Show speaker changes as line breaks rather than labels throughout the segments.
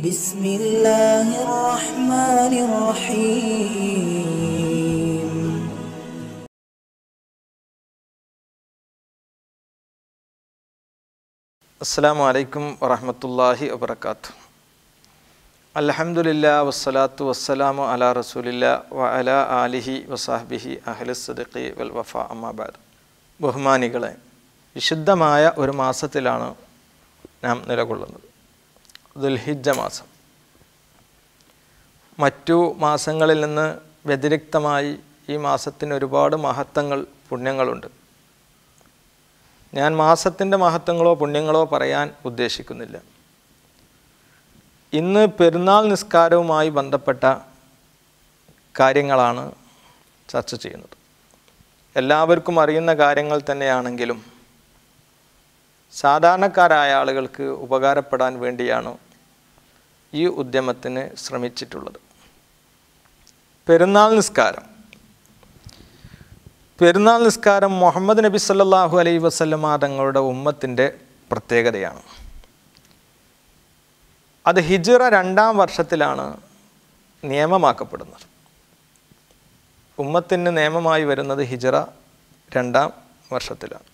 بسم الله الرحمن الرحيم
അസ്സാം വലൈക്കും വറഹമത്തല്ലാഹി വബർക്കാത്തു അലഹമുല്ല വസ്സലാത്തു വസ്സലാമു അലാ റസൂലില്ല വ അല ആലിഹി വസാഹ്ബിഹി അഹ്ലുസദഖി വൽ വഫ അമ്മാബാദ് ബഹുമാനികളെ വിശുദ്ധമായ ഒരു മാസത്തിലാണ് നാം നിലകൊള്ളുന്നത് ദുൽഹിജ്ജ മാസം മറ്റു മാസങ്ങളിൽ നിന്ന് വ്യതിരിക്തമായി ഈ മാസത്തിന് ഒരുപാട് മഹത്വങ്ങൾ പുണ്യങ്ങളുണ്ട് ഞാൻ മാസത്തിൻ്റെ മഹത്വങ്ങളോ പുണ്യങ്ങളോ പറയാൻ ഉദ്ദേശിക്കുന്നില്ല ഇന്ന് പെരുന്നാൾ നിസ്കാരവുമായി ബന്ധപ്പെട്ട കാര്യങ്ങളാണ് ചർച്ച ചെയ്യുന്നത് എല്ലാവർക്കും അറിയുന്ന കാര്യങ്ങൾ തന്നെയാണെങ്കിലും സാധാരണക്കാരായ ആളുകൾക്ക് ഉപകാരപ്പെടാൻ വേണ്ടിയാണ് ഈ ഉദ്യമത്തിന് ശ്രമിച്ചിട്ടുള്ളത് പെരുന്നാൾ നിസ്കാരം പെരുന്നാൾ നിസ്കാരം മുഹമ്മദ് നബി സല്ലല്ലാഹു അലൈഹി വസല്ലമ തങ്ങളുടെ ഉമ്മത്തിൻ്റെ പ്രത്യേകതയാണ് അത് ഹിജിറ രണ്ടാം വർഷത്തിലാണ് നിയമമാക്കപ്പെടുന്നത് ഉമ്മത്തിന് നിയമമായി വരുന്നത് ഹിജിറ രണ്ടാം വർഷത്തിലാണ്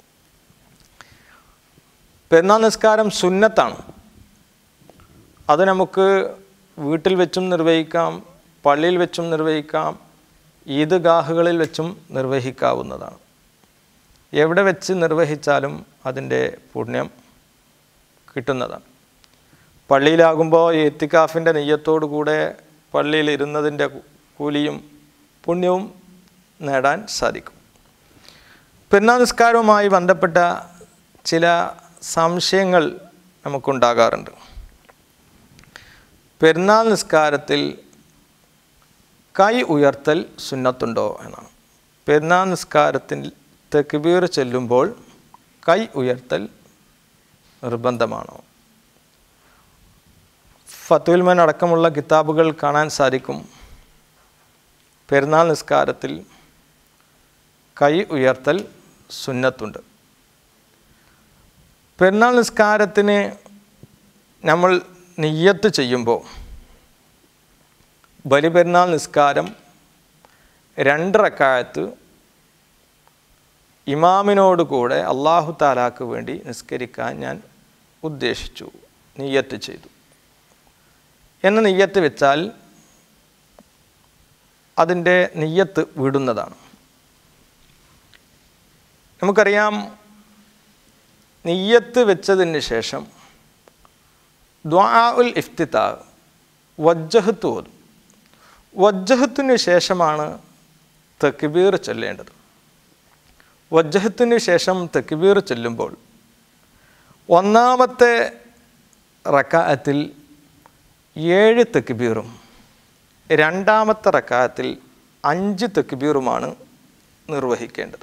പെരുന്നാൾ നിസ്കാരം സുന്നത്താണ് അത് നമുക്ക് വീട്ടിൽ വെച്ചും നിർവഹിക്കാം പള്ളിയിൽ വെച്ചും നിർവഹിക്കാം ഈദ്ഗാഹുകളിൽ വെച്ചും നിർവഹിക്കാവുന്നതാണ് എവിടെ വെച്ച് നിർവഹിച്ചാലും അതിൻ്റെ പുണ്യം കിട്ടുന്നതാണ് പള്ളിയിലാകുമ്പോൾ എത്തിക്കാഫിൻ്റെ നെയ്യത്തോടു കൂടെ പള്ളിയിൽ ഇരുന്നതിൻ്റെ കൂലിയും പുണ്യവും നേടാൻ സാധിക്കും പെരുന്നാൾ നിസ്കാരവുമായി ബന്ധപ്പെട്ട ചില സംശയങ്ങൾ നമുക്കുണ്ടാകാറുണ്ട് പെരുന്നാൾ നിസ്കാരത്തിൽ കൈ ഉയർത്തൽ സുന്നത്തുണ്ടോ എന്നാണ് പെരുന്നാൾ നിസ്കാരത്തിൽ തെക്കുബീർ ചെല്ലുമ്പോൾ കൈ ഉയർത്തൽ നിർബന്ധമാണോ ഫത്തുൽമൻ അടക്കമുള്ള കിതാബുകൾ കാണാൻ സാധിക്കും പെരുന്നാൾ നിസ്കാരത്തിൽ കൈ ഉയർത്തൽ സുന്നത്തുണ്ട് പെരുന്നാൾ നിസ്കാരത്തിന് നമ്മൾ നിയ്യത്ത് ചെയ്യുമ്പോൾ ബലിപെരുന്നാൾ നിസ്കാരം രണ്ട് റക്കായത്ത് ഇമാമിനോട് കൂടെ അള്ളാഹു താലാക്ക് വേണ്ടി നിസ്കരിക്കാൻ ഞാൻ ഉദ്ദേശിച്ചു നിയ്യത്ത് ചെയ്തു എന്ന് നെയ്യത്ത് വെച്ചാൽ അതിൻ്റെ നെയ്യത്ത് വിടുന്നതാണ് നമുക്കറിയാം നെയ്യത്ത് വെച്ചതിന് ശേഷം ദ്വാ ഉൽ ഇഫ്തിത്താ വജ്ജഹത്ത് ഓതും വജ്ജഹത്തിന് ശേഷമാണ് തക്ബീർ ചൊല്ലേണ്ടത് വജ്ജഹത്തിന് ശേഷം തക്ബീർ ചൊല്ലുമ്പോൾ ഒന്നാമത്തെ റക്കായത്തിൽ ഏഴ് തെക്കുബീറും രണ്ടാമത്തെ റക്കായത്തിൽ അഞ്ച് തെക്കുബീറുമാണ് നിർവഹിക്കേണ്ടത്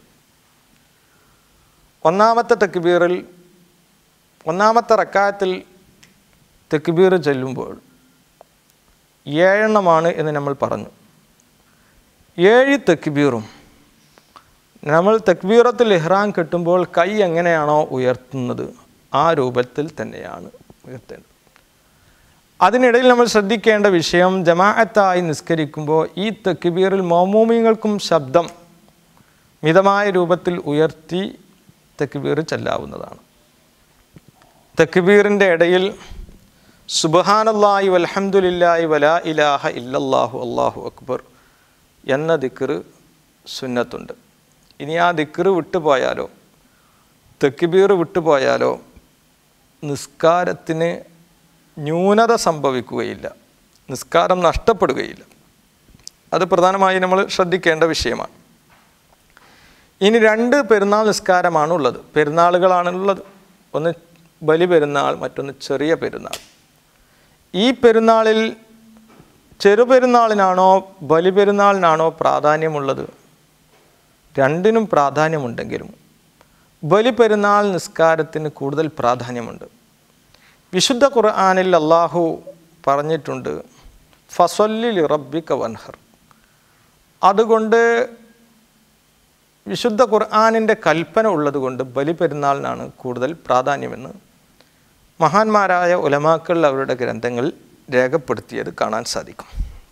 ഒന്നാമത്തെ തെക്കുബീറിൽ ഒന്നാമത്തെ റക്കായത്തിൽ തെക്കുബീർ ചൊല്ലുമ്പോൾ ഏഴെണ്ണമാണ് എന്ന് നമ്മൾ പറഞ്ഞു ഏഴ് തെക്കുബീറും നമ്മൾ തെക്ബീറത്തിൽ ഇഹ്റാം കെട്ടുമ്പോൾ കൈ എങ്ങനെയാണോ ഉയർത്തുന്നത് ആ രൂപത്തിൽ തന്നെയാണ് ഉയർത്തേണ്ടത് അതിനിടയിൽ നമ്മൾ ശ്രദ്ധിക്കേണ്ട വിഷയം ജമാഅത്തായി നിസ്കരിക്കുമ്പോൾ ഈ തെക്കുബീറിൽ മോമൂമിങ്ങൾക്കും ശബ്ദം മിതമായ രൂപത്തിൽ ഉയർത്തി തെക്കുബീർ ചെല്ലാവുന്നതാണ് തെക്കുബീറിൻ്റെ ഇടയിൽ സുബഹാനല്ലാഹി വൽഹംദുലില്ലാഹി വലാ ഇലാഹ ഇല്ലല്ലാഹു അല്ലാഹു അക്ബർ എന്ന ദിക്റ് സുന്നത്തുണ്ട് ഇനി ആ ദിക്റ് വിട്ടുപോയാലോ തെക്കുബീർ വിട്ടുപോയാലോ നിസ്കാരത്തിന് ന്യൂനത സംഭവിക്കുകയില്ല നിസ്കാരം നഷ്ടപ്പെടുകയില്ല അത് പ്രധാനമായി നമ്മൾ ശ്രദ്ധിക്കേണ്ട വിഷയമാണ് ഇനി രണ്ട് പെരുന്നാൾ നിസ്കാരമാണ് ഉള്ളത് പെരുന്നാളുകളാണുള്ളത് ഒന്ന് ബലി പെരുന്നാൾ മറ്റൊന്ന് ചെറിയ പെരുന്നാൾ ഈ പെരുന്നാളിൽ ചെറുപെരുന്നാളിനാണോ ബലി പെരുന്നാളിനാണോ പ്രാധാന്യമുള്ളത് രണ്ടിനും പ്രാധാന്യമുണ്ടെങ്കിലും ബലി പെരുന്നാൾ നിസ്കാരത്തിന് കൂടുതൽ പ്രാധാന്യമുണ്ട് വിശുദ്ധ ഖുർആാനിൽ അള്ളാഹു പറഞ്ഞിട്ടുണ്ട് ഫസൊല്ലിൽ റബ്ബിക വൻഹർ അതുകൊണ്ട് വിശുദ്ധ ഖുർആാനിൻ്റെ കൽപ്പന ഉള്ളതുകൊണ്ട് ബലി പെരുന്നാളിനാണ് കൂടുതൽ പ്രാധാന്യമെന്ന് മഹാന്മാരായ ഉലമാക്കൾ അവരുടെ ഗ്രന്ഥങ്ങളിൽ രേഖപ്പെടുത്തിയത് കാണാൻ സാധിക്കും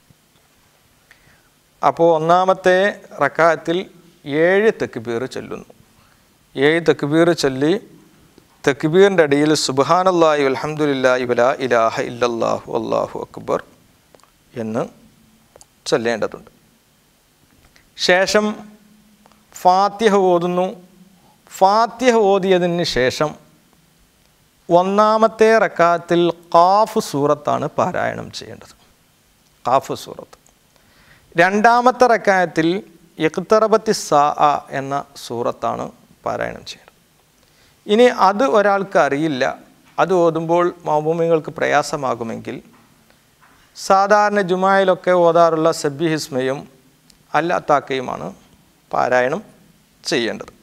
അപ്പോൾ ഒന്നാമത്തെ റക്കായത്തിൽ ഏഴ് തെക്കുബീർ ചൊല്ലുന്നു ഏഴ് തെക്കുബീർ ചൊല്ലി തെക്കുബീറിൻ്റെ അടിയിൽ സുബാനല്ലാഹി അലഹമുല്ലാഹി വല ഇലാഹ ഇല്ലല്ലാഹു അല്ലാഹു അക്ബർ എന്ന് ചൊല്ലേണ്ടതുണ്ട് ശേഷം ഫാത്തിഹ ഓതുന്നു ഫാത്തിഹ ഓതിയതിന് ശേഷം ഒന്നാമത്തെ റക്കാത്തിൽ കാഫ് സൂറത്താണ് പാരായണം ചെയ്യേണ്ടത് കാഫ് സൂറത്ത് രണ്ടാമത്തെ റക്കായത്തിൽ ഇഖ്തറബത്തി സാ എന്ന സൂറത്താണ് പാരായണം ചെയ്യേണ്ടത് ഇനി അത് ഒരാൾക്ക് അറിയില്ല അത് ഓതുമ്പോൾ മൗഭൂമികൾക്ക് പ്രയാസമാകുമെങ്കിൽ സാധാരണ ജുമായിലൊക്കെ ഓതാറുള്ള സബ്ബി ഹിസ്മയും അല്ലാത്താക്കയുമാണ് പാരായണം ചെയ്യേണ്ടത്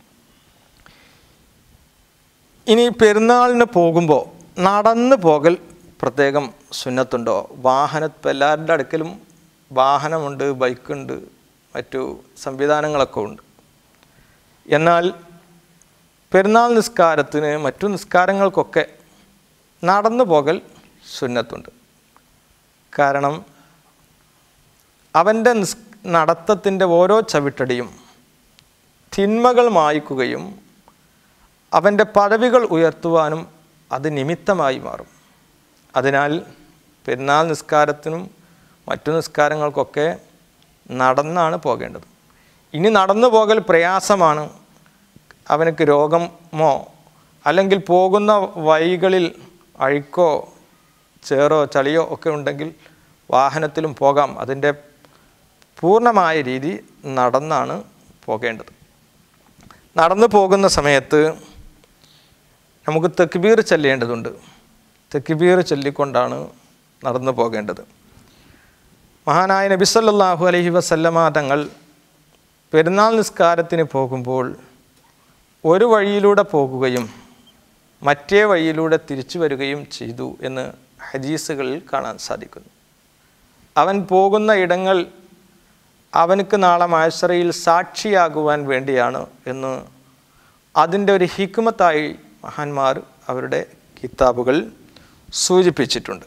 ഇനി പെരുന്നാളിന് പോകുമ്പോൾ നടന്നു പോകൽ പ്രത്യേകം സുന്നത്തുണ്ടോ വാഹന ഇപ്പം എല്ലാവരുടെ അടുക്കലും വാഹനമുണ്ട് ബൈക്കുണ്ട് മറ്റു സംവിധാനങ്ങളൊക്കെ ഉണ്ട് എന്നാൽ പെരുന്നാൾ നിസ്കാരത്തിന് മറ്റു നിസ്കാരങ്ങൾക്കൊക്കെ നടന്നു പോകൽ സുന്നത്തുണ്ട് കാരണം അവൻ്റെ നിസ് നടത്തത്തിൻ്റെ ഓരോ ചവിട്ടടിയും തിന്മകൾ മായ്ക്കുകയും അവൻ്റെ പദവികൾ ഉയർത്തുവാനും അത് നിമിത്തമായി മാറും അതിനാൽ പെരുന്നാൾ നിസ്കാരത്തിനും മറ്റു നിസ്കാരങ്ങൾക്കൊക്കെ നടന്നാണ് പോകേണ്ടത് ഇനി നടന്നു പോകൽ പ്രയാസമാണ് അവനക്ക് രോഗമോ അല്ലെങ്കിൽ പോകുന്ന വഴികളിൽ അഴുക്കോ ചേറോ ചളിയോ ഒക്കെ ഉണ്ടെങ്കിൽ വാഹനത്തിലും പോകാം അതിൻ്റെ പൂർണ്ണമായ രീതി നടന്നാണ് പോകേണ്ടത് നടന്നു പോകുന്ന സമയത്ത് നമുക്ക് തെക്കുബീർ ചെല്ലേണ്ടതുണ്ട് തെക്കുബീർ ചൊല്ലിക്കൊണ്ടാണ് നടന്നു പോകേണ്ടത് മഹാനായ നബി സല്ലല്ലാഹു അലൈഹി വസല്ലമ തങ്ങൾ പെരുന്നാൾ നിസ്കാരത്തിന് പോകുമ്പോൾ ഒരു വഴിയിലൂടെ പോകുകയും മറ്റേ വഴിയിലൂടെ തിരിച്ചു വരികയും ചെയ്തു എന്ന് ഹദീസുകളിൽ കാണാൻ സാധിക്കുന്നു അവൻ പോകുന്ന ഇടങ്ങൾ അവനക്ക് നാളെ മാഴ്സറയിൽ സാക്ഷിയാകുവാൻ വേണ്ടിയാണ് എന്ന് അതിൻ്റെ ഒരു ഹിക്മത്തായി മഹാന്മാർ അവരുടെ കിതാബുകൾ സൂചിപ്പിച്ചിട്ടുണ്ട്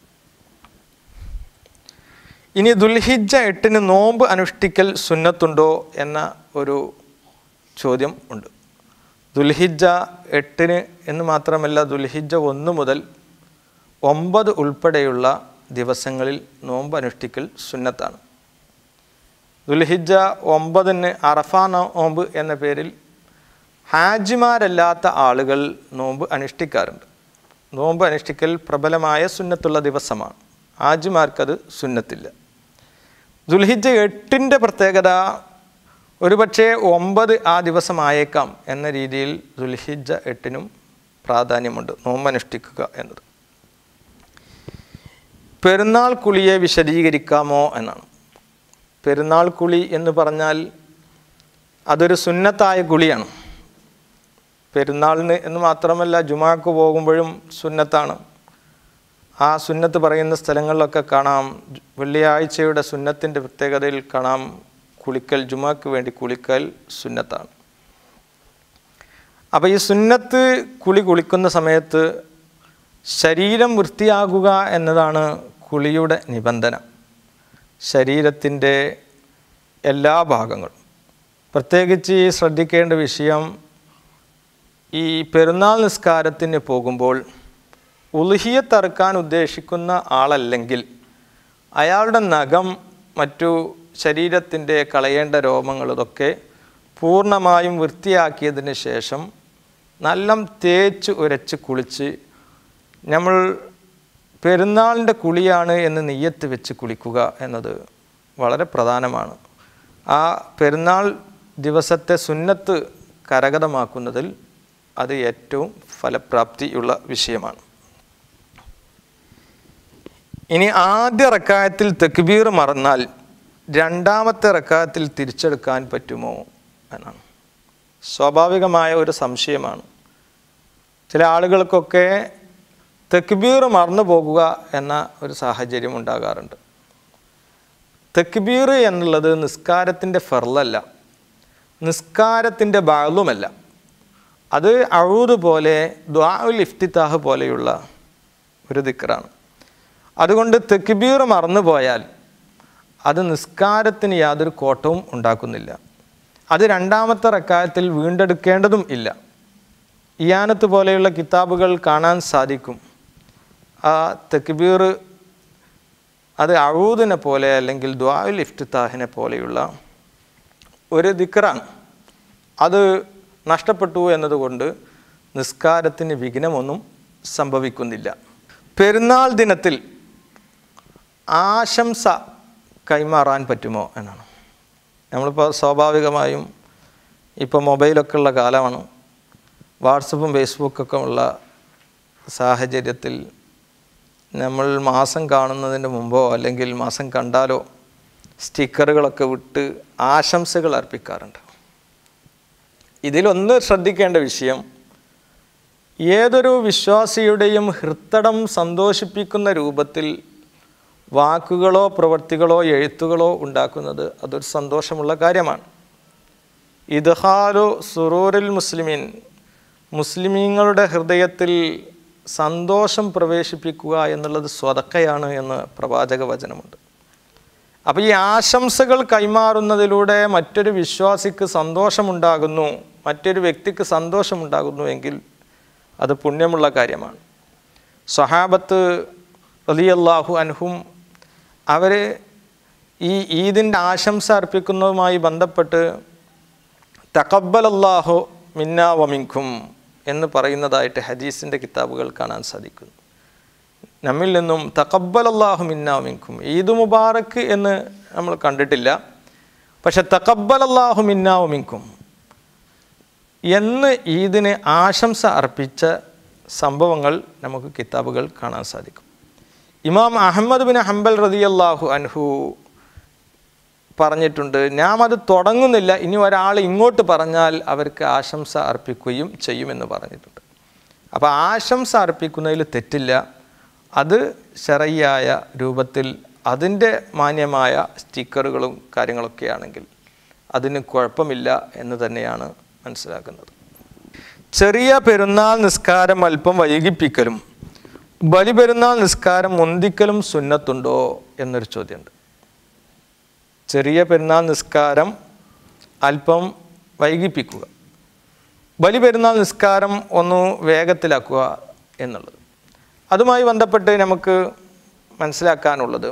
ഇനി ദുൽഹിജ എട്ടിന് നോമ്പ് അനുഷ്ഠിക്കൽ സുന്നത്തുണ്ടോ എന്ന ഒരു ചോദ്യം ഉണ്ട് ദുൽഹിജ എട്ടിന് എന്ന് മാത്രമല്ല ദുൽഹിജ ഒന്ന് മുതൽ ഒമ്പത് ഉൾപ്പെടെയുള്ള ദിവസങ്ങളിൽ നോമ്പ് അനുഷ്ഠിക്കൽ സുന്നത്താണ് ദുൽഹിജ ഒമ്പതിന് അറഫ നോമ്പ് എന്ന പേരിൽ ഹാജിമാരല്ലാത്ത ആളുകൾ നോമ്പ് അനുഷ്ഠിക്കാറുണ്ട് നോമ്പ് അനുഷ്ഠിക്കൽ പ്രബലമായ സുന്നത്തുള്ള ദിവസമാണ് ഹാജിമാർക്കത് സുന്നത്തില്ല ദുൽഹിജ എട്ടിൻ്റെ പ്രത്യേകത ഒരുപക്ഷെ ഒമ്പത് ആ ദിവസമായേക്കാം എന്ന രീതിയിൽ ദുൽഹിജ എട്ടിനും പ്രാധാന്യമുണ്ട് നോമ്പ് അനുഷ്ഠിക്കുക എന്നത് പെരുന്നാൾ കുളിയെ വിശദീകരിക്കാമോ എന്നാണ് പെരുന്നാൾ കുളി എന്ന് പറഞ്ഞാൽ അതൊരു സുന്നത്തായ കുളിയാണ് പെരുന്നാളിന് എന്ന് മാത്രമല്ല ജുമാക്ക് പോകുമ്പോഴും സുന്നത്താണ് ആ സുന്നത്ത് പറയുന്ന സ്ഥലങ്ങളിലൊക്കെ കാണാം വെള്ളിയാഴ്ചയുടെ സുന്നത്തിൻ്റെ പ്രത്യേകതയിൽ കാണാം കുളിക്കൽ ജുമാക്ക് വേണ്ടി കുളിക്കൽ സുന്നത്താണ് അപ്പോൾ ഈ സുന്നത്ത് കുളി കുളിക്കുന്ന സമയത്ത് ശരീരം വൃത്തിയാകുക എന്നതാണ് കുളിയുടെ നിബന്ധന ശരീരത്തിൻ്റെ എല്ലാ ഭാഗങ്ങളും പ്രത്യേകിച്ച് ഈ ശ്രദ്ധിക്കേണ്ട വിഷയം ഈ പെരുന്നാൾ നിസ്കാരത്തിന് പോകുമ്പോൾ ഉലുഹിയത്തറുക്കാൻ ഉദ്ദേശിക്കുന്ന ആളല്ലെങ്കിൽ അയാളുടെ നഖം മറ്റു ശരീരത്തിൻ്റെ കളയേണ്ട രോമങ്ങൾ ഇതൊക്കെ പൂർണ്ണമായും വൃത്തിയാക്കിയതിന് ശേഷം നല്ല തേച്ച് ഉരച്ച് കുളിച്ച് നമ്മൾ പെരുന്നാളിൻ്റെ കുളിയാണ് എന്ന് നെയ്യത്ത് വെച്ച് കുളിക്കുക എന്നത് വളരെ പ്രധാനമാണ് ആ പെരുന്നാൾ ദിവസത്തെ സുന്നത്ത് കരഗതമാക്കുന്നതിൽ അത് ഏറ്റവും ഫലപ്രാപ്തിയുള്ള വിഷയമാണ് ഇനി ആദ്യ റക്കായത്തിൽ തെക്കുബീർ മറന്നാൽ രണ്ടാമത്തെ റക്കായത്തിൽ തിരിച്ചെടുക്കാൻ പറ്റുമോ എന്നാണ് സ്വാഭാവികമായ ഒരു സംശയമാണ് ചില ആളുകൾക്കൊക്കെ തെക്കുബീർ മറന്നു പോകുക എന്ന ഒരു സാഹചര്യം ഉണ്ടാകാറുണ്ട് തെക്കുബീർ എന്നുള്ളത് നിസ്കാരത്തിൻ്റെ ഫെർലല്ല നിസ്കാരത്തിൻ്റെ ബാളുമല്ല അത് അഴൂദ് പോലെ ദ്വാഉൽ ഇഫ്തിത്താഹ് പോലെയുള്ള ഒരു ദിക്റാണ് അതുകൊണ്ട് തെക്കിബീർ മറന്നു പോയാൽ അത് നിസ്കാരത്തിന് യാതൊരു കോട്ടവും ഉണ്ടാക്കുന്നില്ല അത് രണ്ടാമത്തെ റക്കായത്തിൽ വീണ്ടെടുക്കേണ്ടതും ഇല്ല ഇയാനത്ത് പോലെയുള്ള കിതാബുകൾ കാണാൻ സാധിക്കും ആ തെക്കിബീർ അത് അഴൂദിനെ പോലെ അല്ലെങ്കിൽ ദ്വാഉൽ ഇഫ്തിത്താഹിനെ പോലെയുള്ള ഒരു ദിക്റാണ് അത് നഷ്ടപ്പെട്ടു എന്നതുകൊണ്ട് നിസ്കാരത്തിന് വിഘ്നമൊന്നും സംഭവിക്കുന്നില്ല പെരുന്നാൾ ദിനത്തിൽ ആശംസ കൈമാറാൻ പറ്റുമോ എന്നാണ് നമ്മളിപ്പോൾ സ്വാഭാവികമായും ഇപ്പോൾ മൊബൈലൊക്കെ ഉള്ള കാലമാണ് വാട്സപ്പും ഫേസ്ബുക്കൊക്കെ ഉള്ള സാഹചര്യത്തിൽ നമ്മൾ മാസം കാണുന്നതിന് മുമ്പോ അല്ലെങ്കിൽ മാസം കണ്ടാലോ സ്റ്റിക്കറുകളൊക്കെ വിട്ട് ആശംസകൾ അർപ്പിക്കാറുണ്ട് ഇതിലൊന്ന് ശ്രദ്ധിക്കേണ്ട വിഷയം ഏതൊരു വിശ്വാസിയുടെയും ഹൃത്തടം സന്തോഷിപ്പിക്കുന്ന രൂപത്തിൽ വാക്കുകളോ പ്രവൃത്തികളോ എഴുത്തുകളോ ഉണ്ടാക്കുന്നത് അതൊരു സന്തോഷമുള്ള കാര്യമാണ് ഇദ്ഹാലു സുറൂറിൽ മുസ്ലിമീൻ മുസ്ലിമീങ്ങളുടെ ഹൃദയത്തിൽ സന്തോഷം പ്രവേശിപ്പിക്കുക എന്നുള്ളത് സ്വതക്കയാണ് എന്ന് പ്രവാചക വചനമുണ്ട് അപ്പോൾ ഈ ആശംസകൾ കൈമാറുന്നതിലൂടെ മറ്റൊരു വിശ്വാസിക്ക് സന്തോഷമുണ്ടാകുന്നു മറ്റൊരു വ്യക്തിക്ക് സന്തോഷമുണ്ടാകുന്നു എങ്കിൽ അത് പുണ്യമുള്ള കാര്യമാണ് സ്വഹാബത്ത് റലിയല്ലാഹു അൻഹും അവർ ഈ ഈദിൻ്റെ ആശംസ അർപ്പിക്കുന്നതുമായി ബന്ധപ്പെട്ട് തക്കബലല്ലാഹു മിന്ന വമിൻഖും എന്ന് പറയുന്നതായിട്ട് ഹദീസിൻ്റെ കിതാബുകൾ കാണാൻ സാധിക്കുന്നു നമ്മിൽ നിന്നും തക്കബലല്ലാഹു മിന്ന വമിൻഖും ഈദ് മുബാറക്ക് എന്ന് നമ്മൾ കണ്ടിട്ടില്ല പക്ഷെ തക്കബലല്ലാഹു മിന്ന വമിൻഖും എന്ന് ഈദിന് ആശംസ അർപ്പിച്ച സംഭവങ്ങൾ നമുക്ക് കിതാബുകൾ കാണാൻ സാധിക്കും ഇമാം അഹമ്മദ് ബിൻ ഹംബൽ റതിയല്ലാഹു അൻഹു പറഞ്ഞിട്ടുണ്ട് ഞാൻ അത് തുടങ്ങുന്നില്ല ഇനി ഒരാൾ ഇങ്ങോട്ട് പറഞ്ഞാൽ അവർക്ക് ആശംസ അർപ്പിക്കുകയും ചെയ്യുമെന്ന് പറഞ്ഞിട്ടുണ്ട് അപ്പോൾ ആശംസ അർപ്പിക്കുന്നതിൽ തെറ്റില്ല അത് ശരയ്യായ രൂപത്തിൽ അതിൻ്റെ മാന്യമായ സ്റ്റിക്കറുകളും കാര്യങ്ങളൊക്കെ ആണെങ്കിൽ അതിന് കുഴപ്പമില്ല എന്ന് തന്നെയാണ് മനസ്സിലാക്കുന്നത് ചെറിയ പെരുന്നാൾ നിസ്കാരം അല്പം വൈകിപ്പിക്കലും ബലിപെരുന്നാൾ നിസ്കാരം മുന്തിക്കലും സുന്നത്തുണ്ടോ എന്നൊരു ചോദ്യമുണ്ട് ചെറിയ പെരുന്നാൾ നിസ്കാരം അല്പം വൈകിപ്പിക്കുക ബലിപെരുന്നാൾ നിസ്കാരം ഒന്ന് വേഗത്തിലാക്കുക എന്നുള്ളത് അതുമായി ബന്ധപ്പെട്ട് നമുക്ക് മനസ്സിലാക്കാനുള്ളത്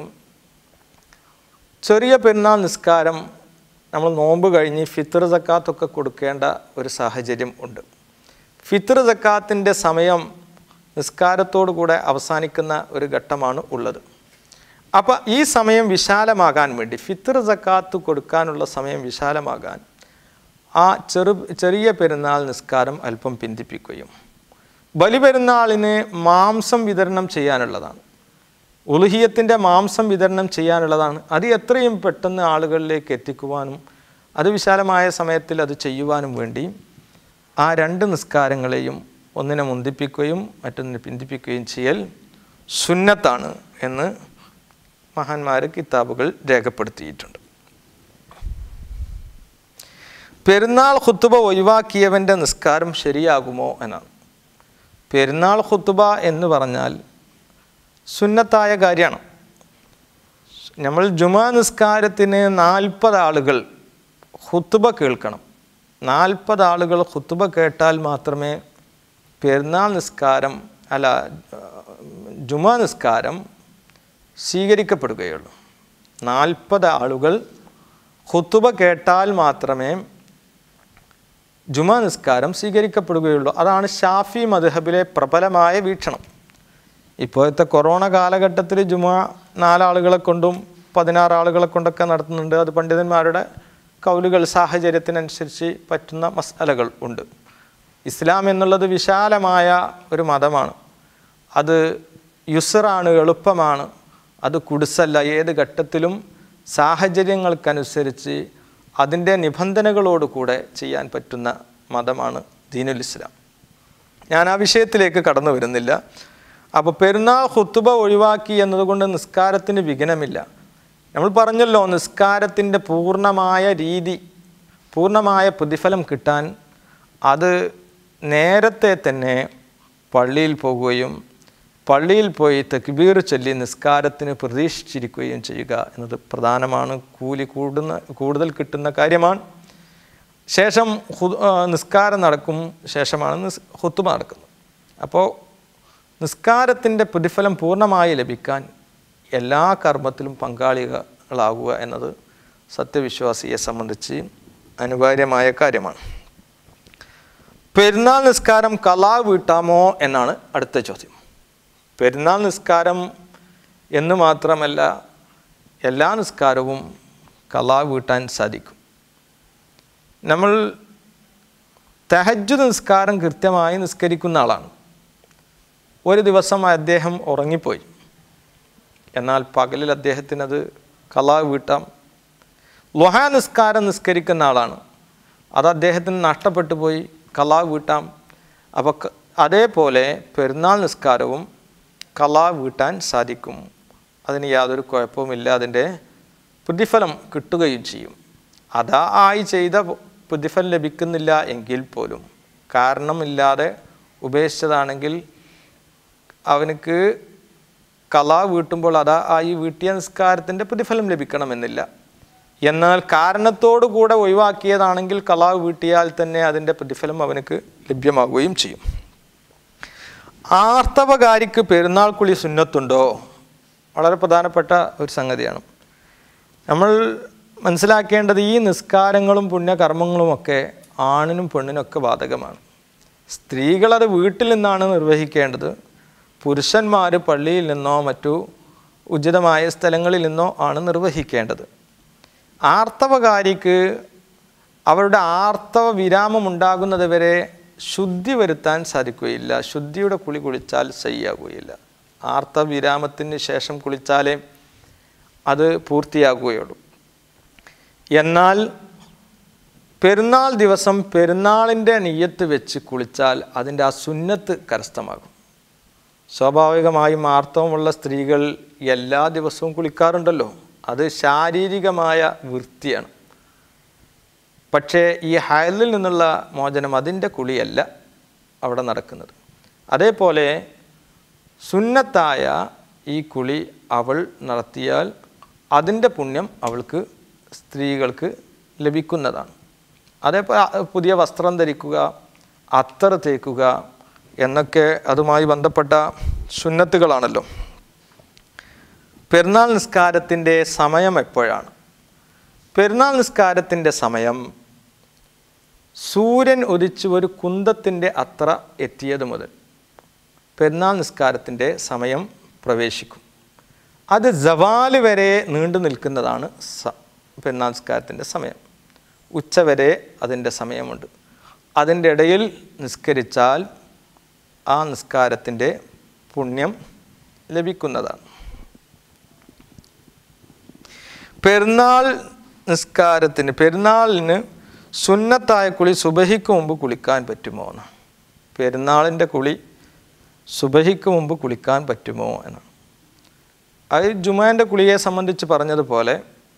ചെറിയ പെരുന്നാൾ നിസ്കാരം നമ്മൾ നോമ്പ് കഴിഞ്ഞ് ഫിത്തർ സക്കാത്തൊക്കെ കൊടുക്കേണ്ട ഒരു സാഹചര്യം ഉണ്ട് ഫിത്തർ സക്കാത്തിൻ്റെ സമയം നിസ്കാരത്തോടു കൂടെ അവസാനിക്കുന്ന ഒരു ഘട്ടമാണ് ഉള്ളത് അപ്പോൾ ഈ സമയം വിശാലമാകാൻ വേണ്ടി ഫിത്തർ സക്കാത്ത് കൊടുക്കാനുള്ള സമയം വിശാലമാകാൻ ആ ചെറു ചെറിയ പെരുന്നാൾ നിസ്കാരം അല്പം പിന്തിപ്പിക്കുകയും ബലിപെരുന്നാളിന് മാംസം വിതരണം ചെയ്യാനുള്ളതാണ് ഉലുഹിയത്തിൻ്റെ മാംസം വിതരണം ചെയ്യാനുള്ളതാണ് അത് എത്രയും പെട്ടെന്ന് ആളുകളിലേക്ക് എത്തിക്കുവാനും അത് വിശാലമായ സമയത്തിൽ അത് ചെയ്യുവാനും വേണ്ടി ആ രണ്ട് നിസ്കാരങ്ങളെയും ഒന്നിനെ മുന്തിപ്പിക്കുകയും മറ്റൊന്നിനെ പിന്തിപ്പിക്കുകയും ചെയ്യൽ സുന്നത്താണ് എന്ന് മഹാന്മാർ കിതാബുകൾ രേഖപ്പെടുത്തിയിട്ടുണ്ട് പെരുന്നാൾ ഖുത്തുബ ഒഴിവാക്കിയവൻ്റെ നിസ്കാരം ശരിയാകുമോ എന്നാണ് പെരുന്നാൾ ഖുത്തുബ എന്ന് പറഞ്ഞാൽ സുന്നത്തായ കാര്യമാണ് നമ്മൾ ജുമാ നിസ്കാരത്തിന് നാൽപ്പത് ആളുകൾ ഖുത്തുബ കേൾക്കണം നാൽപ്പത് ആളുകൾ ഖുത്തുബ കേട്ടാൽ മാത്രമേ പെരുന്നാൾ നിസ്കാരം അല്ല ജുമാ നിസ്കാരം സ്വീകരിക്കപ്പെടുകയുള്ളൂ നാൽപ്പത് ആളുകൾ ഖുത്തുബ കേട്ടാൽ മാത്രമേ ജുമാ നിസ്കാരം സ്വീകരിക്കപ്പെടുകയുള്ളൂ അതാണ് ഷാഫി മദ്ഹബിലെ പ്രബലമായ വീക്ഷണം ഇപ്പോഴത്തെ കൊറോണ കാലഘട്ടത്തിൽ ജുമാ നാലാളുകളെ കൊണ്ടും പതിനാറ് ആളുകളെ കൊണ്ടൊക്കെ നടത്തുന്നുണ്ട് അത് പണ്ഡിതന്മാരുടെ കൗലുകൾ സാഹചര്യത്തിനനുസരിച്ച് പറ്റുന്ന മസാലകൾ ഉണ്ട് ഇസ്ലാം എന്നുള്ളത് വിശാലമായ ഒരു മതമാണ് അത് യുസറാണ് എളുപ്പമാണ് അത് കുടിസല്ല ഏത് ഘട്ടത്തിലും സാഹചര്യങ്ങൾക്കനുസരിച്ച് അതിൻ്റെ നിബന്ധനകളോട് കൂടെ ചെയ്യാൻ പറ്റുന്ന മതമാണ് ദീനുൽ ഇസ്ലാം ഞാൻ ആ വിഷയത്തിലേക്ക് കടന്നു വരുന്നില്ല അപ്പോൾ പെരുന്നാൾ ഹുത്തുബ ഒഴിവാക്കി എന്നതുകൊണ്ട് നിസ്കാരത്തിന് വിഘ്നമില്ല നമ്മൾ പറഞ്ഞല്ലോ നിസ്കാരത്തിൻ്റെ പൂർണ്ണമായ രീതി പൂർണ്ണമായ പ്രതിഫലം കിട്ടാൻ അത് നേരത്തെ തന്നെ പള്ളിയിൽ പോകുകയും പള്ളിയിൽ പോയി തെക്ബീർ ചൊല്ലി നിസ്കാരത്തിന് പ്രതീക്ഷിച്ചിരിക്കുകയും ചെയ്യുക എന്നത് പ്രധാനമാണ് കൂലി കൂടുന്ന കൂടുതൽ കിട്ടുന്ന കാര്യമാണ് ശേഷം ഹു- ആ, നിസ്കാരം നടക്കും ശേഷമാണ് നിസ് ഹുത്തുമ നടക്കുന്നത് അപ്പോൾ നിസ്കാരത്തിൻ്റെ പ്രതിഫലം പൂർണ്ണമായി ലഭിക്കാൻ എല്ലാ കർമ്മത്തിലും പങ്കാളികളാകുക എന്നത് സത്യവിശ്വാസിയെ സംബന്ധിച്ച് അനിവാര്യമായ കാര്യമാണ് പെരുന്നാൾ നിസ്കാരം കലാ വീട്ടാമോ എന്നാണ് അടുത്ത ചോദ്യം പെരുന്നാൾ നിസ്കാരം എന്ന് മാത്രമല്ല എല്ലാ നിസ്കാരവും കലാ വീട്ടാൻ സാധിക്കും നമ്മൾ തഹജ്ജു നിസ്കാരം കൃത്യമായി നിസ്കരിക്കുന്ന ആളാണ് ഒരു ദിവസം അദ്ദേഹം ഉറങ്ങിപ്പോയി എന്നാൽ പകലിൽ അദ്ദേഹത്തിനത് കലാ വീട്ടാം ലുഹ നിസ്കാരം നിസ്കരിക്കുന്ന ആളാണ് അത് അദ്ദേഹത്തിന് നഷ്ടപ്പെട്ടു പോയി കലാ വീട്ടാം അപ്പോൾ ക- അതേപോലെ പെരുന്നാൾ നിസ്കാരവും കലാ വീട്ടാൻ സാധിക്കും അതിന് യാതൊരു കുഴപ്പവുമില്ല അതിൻ്റെ പ്രതിഫലം കിട്ടുകയും ചെയ്യും അതാ ആയി ചെയ്ത പ്രതിഫലം ലഭിക്കുന്നില്ല എങ്കിൽ പോലും കാരണമില്ലാതെ ഉപേക്ഷിച്ചതാണെങ്കിൽ അവനക്ക് കലാ വീട്ടുമ്പോൾ അതാ ആയി വീട്ടിയ നിസ്കാരത്തിൻ്റെ പ്രതിഫലം ലഭിക്കണമെന്നില്ല എന്നാൽ കാരണത്തോടു കൂടെ ഒഴിവാക്കിയതാണെങ്കിൽ കലാ വീട്ടിയാൽ തന്നെ അതിൻ്റെ പ്രതിഫലം അവനക്ക് ലഭ്യമാവുകയും ചെയ്യും ആർത്തവകാരിക്ക് പെരുന്നാൾ കുളി സുന്നത്തുണ്ടോ വളരെ പ്രധാനപ്പെട്ട ഒരു സംഗതിയാണ് നമ്മൾ മനസ്സിലാക്കേണ്ടത് ഈ നിസ്കാരങ്ങളും പുണ്യകർമ്മങ്ങളുമൊക്കെ ആണിനും പെണ്ണിനൊക്കെ ബാധകമാണ് സ്ത്രീകളത് വീട്ടിൽ നിന്നാണ് നിർവഹിക്കേണ്ടത് പുരുഷന്മാർ പള്ളിയിൽ നിന്നോ മറ്റു ഉചിതമായ സ്ഥലങ്ങളിൽ നിന്നോ ആണ് നിർവഹിക്കേണ്ടത് ആർത്തവകാരിക്ക് അവരുടെ ആർത്തവ വിരാമം ഉണ്ടാകുന്നത് വരെ ശുദ്ധി വരുത്താൻ സാധിക്കുകയില്ല ശുദ്ധിയുടെ കുളി കുളിച്ചാൽ ശരിയാകുകയില്ല ആർത്തവ വിരാമത്തിന് ശേഷം കുളിച്ചാലേ അത് പൂർത്തിയാകുകയുള്ളൂ എന്നാൽ പെരുന്നാൾ ദിവസം പെരുന്നാളിൻ്റെ നെയ്യത്ത് വെച്ച് കുളിച്ചാൽ അതിൻ്റെ ആ സുന്നത്ത് കരസ്ഥമാകും സ്വാഭാവികമായും ആർത്തവമുള്ള സ്ത്രീകൾ എല്ലാ ദിവസവും കുളിക്കാറുണ്ടല്ലോ അത് ശാരീരികമായ വൃത്തിയാണ് പക്ഷേ ഈ ഹയലിൽ നിന്നുള്ള മോചനം അതിൻ്റെ കുളിയല്ല അവിടെ നടക്കുന്നത് അതേപോലെ സുന്നത്തായ ഈ കുളി അവൾ നടത്തിയാൽ അതിൻ്റെ പുണ്യം അവൾക്ക് സ്ത്രീകൾക്ക് ലഭിക്കുന്നതാണ് അതേപോലെ പുതിയ വസ്ത്രം ധരിക്കുക അത്തർ തേക്കുക എന്നൊക്കെ അതുമായി ബന്ധപ്പെട്ട സുന്നത്തുകളാണല്ലോ പെരുന്നാൾ നിസ്കാരത്തിൻ്റെ സമയം എപ്പോഴാണ് പെരുന്നാൾ നിസ്കാരത്തിൻ്റെ സമയം സൂര്യൻ ഉദിച്ച് ഒരു കുന്തത്തിൻ്റെ അത്ര എത്തിയത് മുതൽ പെരുന്നാൾ നിസ്കാരത്തിൻ്റെ സമയം പ്രവേശിക്കും അത് ജവാല് വരെ നീണ്ടു നിൽക്കുന്നതാണ് സ പെരുന്നാൾ നിസ്കാരത്തിൻ്റെ സമയം ഉച്ചവരെ അതിൻ്റെ സമയമുണ്ട് അതിൻ്റെ ഇടയിൽ നിസ്കരിച്ചാൽ ആ നിസ്കാരത്തിൻ്റെ പുണ്യം ലഭിക്കുന്നതാണ് പെരുന്നാൾ നിസ്കാരത്തിന് പെരുന്നാളിന് സുന്നത്തായ കുളി സുബഹിക്ക് മുമ്പ് കുളിക്കാൻ പറ്റുമോ എന്ന് പെരുന്നാളിൻ്റെ കുളി സുബഹിക്ക് മുമ്പ് കുളിക്കാൻ പറ്റുമോ എന്നാണ് അത് ജുമാൻ്റെ കുളിയെ സംബന്ധിച്ച് പറഞ്ഞതുപോലെ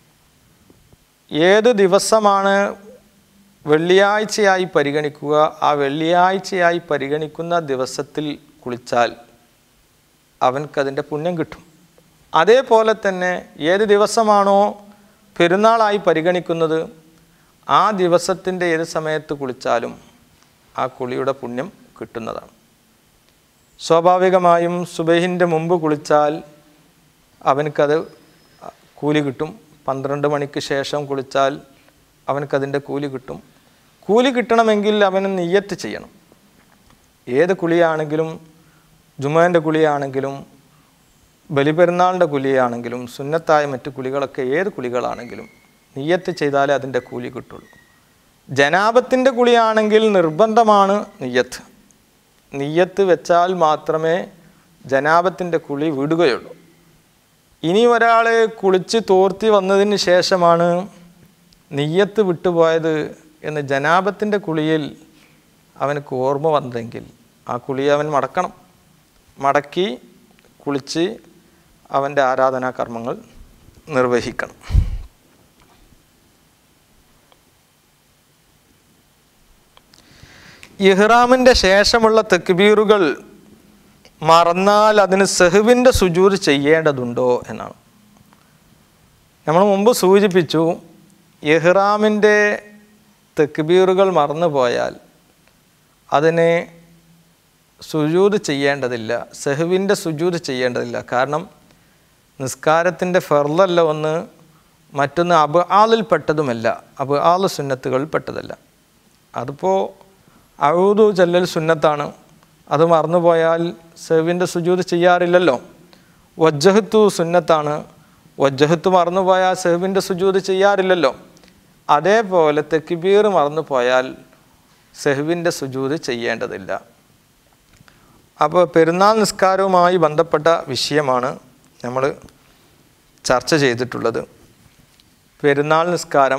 ഏത് ദിവസമാണ് വെള്ളിയാഴ്ചയായി പരിഗണിക്കുക ആ വെള്ളിയാഴ്ചയായി പരിഗണിക്കുന്ന ദിവസത്തിൽ കുളിച്ചാൽ അവൻക്കതിൻ്റെ പുണ്യം കിട്ടും അതേപോലെ തന്നെ ഏത് ദിവസമാണോ പെരുന്നാളായി പരിഗണിക്കുന്നത് ആ ദിവസത്തിൻ്റെ ഏത് സമയത്ത് കുളിച്ചാലും ആ കുളിയുടെ പുണ്യം കിട്ടുന്നതാണ് സ്വാഭാവികമായും സുബഹിൻ്റെ മുമ്പ് കുളിച്ചാൽ അവനക്കത് കൂലി കിട്ടും പന്ത്രണ്ട് മണിക്ക് ശേഷം കുളിച്ചാൽ അവനക്കതിൻ്റെ കൂലി കിട്ടും കൂലി കിട്ടണമെങ്കിൽ അവന് നെയ്യത്ത് ചെയ്യണം ഏത് കുളിയാണെങ്കിലും ജുമാൻ്റെ കുളിയാണെങ്കിലും ബലിപെരുന്നാളിൻ്റെ കുലിയാണെങ്കിലും സുന്നത്തായ മറ്റു കുളികളൊക്കെ ഏത് കുളികളാണെങ്കിലും നിയ്യത്ത് ചെയ്താലേ അതിൻ്റെ കൂലി കിട്ടുള്ളൂ ജനാപത്തിൻ്റെ കുളിയാണെങ്കിൽ നിർബന്ധമാണ് നിയ്യത്ത് നിയ്യത്ത് വെച്ചാൽ മാത്രമേ ജനാപത്തിൻ്റെ കുളി വിടുകയുള്ളൂ ഇനി ഒരാൾ കുളിച്ച് തോർത്തി വന്നതിന് ശേഷമാണ് നിയ്യത്ത് വിട്ടുപോയത് എന്ന് ജനാപത്തിൻ്റെ കുളിയിൽ അവനക്ക് ഓർമ്മ വന്നെങ്കിൽ ആ കുളി അവൻ മടക്കണം മടക്കി കുളിച്ച് അവൻ്റെ ആരാധനാ കർമ്മങ്ങൾ നിർവഹിക്കണം ഇഹ്റാമിൻ്റെ ശേഷമുള്ള തെക്ബീറുകൾ മറന്നാൽ അതിന് സെഹുവിൻ്റെ സുജൂത് ചെയ്യേണ്ടതുണ്ടോ എന്നാണ് നമ്മൾ മുമ്പ് സൂചിപ്പിച്ചു ഇഹ്റാമിൻ്റെ തെക്ബീറുകൾ മറന്നു പോയാൽ അതിന് സുജൂത് ചെയ്യേണ്ടതില്ല സെഹുവിൻ്റെ സുജൂത് ചെയ്യേണ്ടതില്ല കാരണം നിസ്കാരത്തിൻ്റെ ഫെർലല്ല ഒന്ന് മറ്റൊന്ന് അബ് ആളിൽപ്പെട്ടതുമല്ല അബ് ആൾ സുന്നത്തുകളിൽ പെട്ടതല്ല അതിപ്പോൾ അഴുതു ചെല്ലൽ സുന്നത്താണ് അത് മറന്നുപോയാൽ സെഹുവിൻ്റെ സുജൂത് ചെയ്യാറില്ലല്ലോ വജ്ജഹത്തു സുന്നത്താണ് വജ്ജഹത്ത് മറന്നുപോയാൽ സെഹുവിൻ്റെ സുജൂത് ചെയ്യാറില്ലല്ലോ അതേപോലെ തെക്കിബീർ മറന്നുപോയാൽ സെഹുവിൻ്റെ സുജൂത് ചെയ്യേണ്ടതില്ല അപ്പോൾ പെരുന്നാൾ നിസ്കാരവുമായി ബന്ധപ്പെട്ട വിഷയമാണ് നമ്മൾ ചർച്ച ചെയ്തിട്ടുള്ളത് പെരുന്നാൾ നിസ്കാരം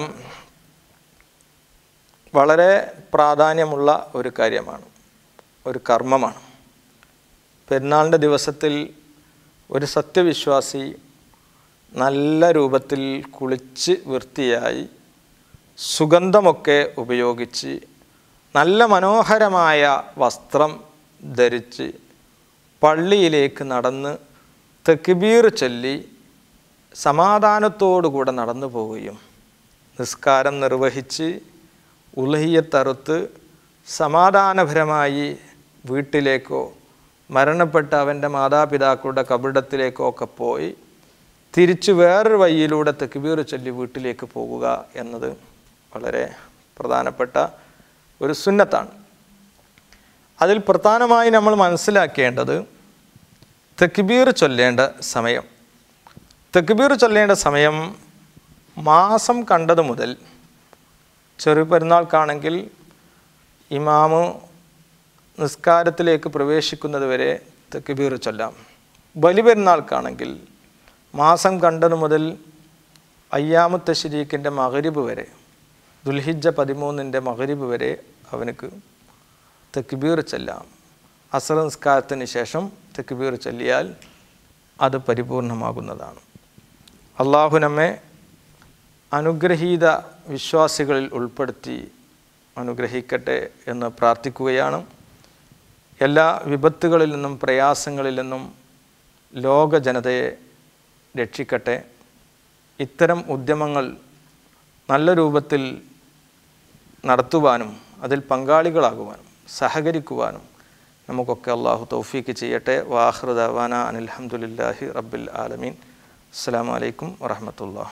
വളരെ പ്രാധാന്യമുള്ള ഒരു കാര്യമാണ് ഒരു കർമ്മമാണ് പെരുന്നാളിൻ്റെ ദിവസത്തിൽ ഒരു സത്യവിശ്വാസി നല്ല രൂപത്തിൽ കുളിച്ച് വൃത്തിയായി സുഗന്ധമൊക്കെ ഉപയോഗിച്ച് നല്ല മനോഹരമായ വസ്ത്രം ധരിച്ച് പള്ളിയിലേക്ക് നടന്ന് തെക്കിബീർ ചൊല്ലി സമാധാനത്തോടുകൂടെ നടന്നു പോവുകയും നിസ്കാരം നിർവഹിച്ച് ഉലഹിയത്തറുത്ത് സമാധാനപരമായി വീട്ടിലേക്കോ മരണപ്പെട്ട അവൻ്റെ മാതാപിതാക്കളുടെ കബിടത്തിലേക്കോ ഒക്കെ പോയി തിരിച്ച് വേറൊരു വഴിയിലൂടെ തെക്കുബീർ ചൊല്ലി വീട്ടിലേക്ക് പോകുക എന്നത് വളരെ പ്രധാനപ്പെട്ട ഒരു സുന്നത്താണ് അതിൽ പ്രധാനമായി നമ്മൾ മനസ്സിലാക്കേണ്ടത് തെക്കുബീർ ചൊല്ലേണ്ട സമയം തെക്കുബീർ ചൊല്ലേണ്ട സമയം മാസം കണ്ടത് മുതൽ ചെറുപെരുന്നാൾക്കാണെങ്കിൽ ഇമാമ് നിസ്കാരത്തിലേക്ക് പ്രവേശിക്കുന്നത് വരെ തെക്കുബീർ ചൊല്ലാം ബലിപെരുന്നാൾക്കാണെങ്കിൽ മാസം കണ്ടത് മുതൽ അയ്യാമു തഷരീഖിൻ്റെ മകരിബ് വരെ ദുൽഹിജ പതിമൂന്നിൻ്റെ മകരിബ് വരെ അവനക്ക് തെക്കുബീർ ചൊല്ലാം അസർ നിസ്കാരത്തിന് ശേഷം തെക്കുബീർ ചൊല്ലിയാൽ അത് പരിപൂർണമാകുന്നതാണ് അള്ളാഹു നമ്മെ അനുഗ്രഹീത വിശ്വാസികളിൽ ഉൾപ്പെടുത്തി അനുഗ്രഹിക്കട്ടെ എന്ന് പ്രാർത്ഥിക്കുകയാണ് എല്ലാ വിപത്തുകളിൽ നിന്നും പ്രയാസങ്ങളിൽ നിന്നും ലോക ജനതയെ രക്ഷിക്കട്ടെ ഇത്തരം ഉദ്യമങ്ങൾ നല്ല രൂപത്തിൽ നടത്തുവാനും അതിൽ പങ്കാളികളാകുവാനും സഹകരിക്കുവാനും നമുക്കൊക്കെ അള്ളാഹു തൗഫീക്ക് ചെയ്യട്ടെ വാഹൃദവാന അനിൽഹമുല്ലാഹി റബ്ബിൽ ആലമീൻ അസ്സാം വലൈക്കും വറഹമത്തുള്ള